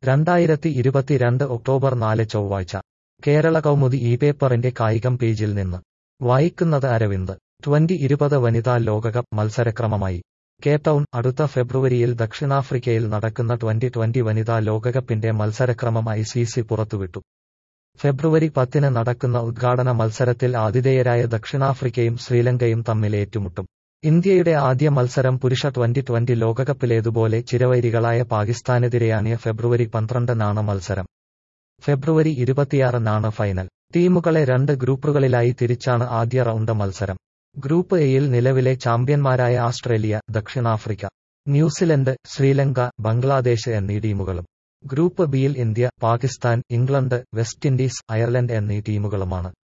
രണ്ടായിരത്തി ഇരുപത്തിരണ്ട് ഒക്ടോബർ നാല് ചൊവ്വാഴ്ച കേരള കൗമുദി ഈ പേപ്പറിന്റെ കായികം പേജിൽ നിന്ന് വായിക്കുന്നത് അരവിന്ദ് ട്വന്റി ഇരുപത് വനിതാ ലോകകപ്പ് മത്സരക്രമമായി കേപ്ടൗൺ അടുത്ത ഫെബ്രുവരിയിൽ ദക്ഷിണാഫ്രിക്കയിൽ നടക്കുന്ന ട്വന്റി ട്വന്റി വനിതാ ലോകകപ്പിന്റെ മത്സരക്രമം ഐ സി സി പുറത്തുവിട്ടു ഫെബ്രുവരി പത്തിന് നടക്കുന്ന ഉദ്ഘാടന മത്സരത്തിൽ ആതിഥേയരായ ദക്ഷിണാഫ്രിക്കയും ശ്രീലങ്കയും തമ്മിൽ ഏറ്റുമുട്ടും ഇന്ത്യയുടെ ആദ്യ മത്സരം പുരുഷ ട്വന്റി ട്വന്റി ലോകകപ്പിലേതുപോലെ ചിരവൈരികളായ പാകിസ്ഥാനെതിരെയാണ് ഫെബ്രുവരി പന്ത്രണ്ടിനാണ് മത്സരം ഫെബ്രുവരി ഇരുപത്തിയാറിനാണ് ഫൈനൽ ടീമുകളെ രണ്ട് ഗ്രൂപ്പുകളിലായി തിരിച്ചാണ് ആദ്യ റൗണ്ട് മത്സരം ഗ്രൂപ്പ് എയിൽ നിലവിലെ ചാമ്പ്യന്മാരായ ആസ്ട്രേലിയ ദക്ഷിണാഫ്രിക്ക ന്യൂസിലൻഡ് ശ്രീലങ്ക ബംഗ്ലാദേശ് എന്നീ ടീമുകളും ഗ്രൂപ്പ് ബിയിൽ India Pakistan England West Indies Ireland എന്നീ ടീമുകളുമാണ്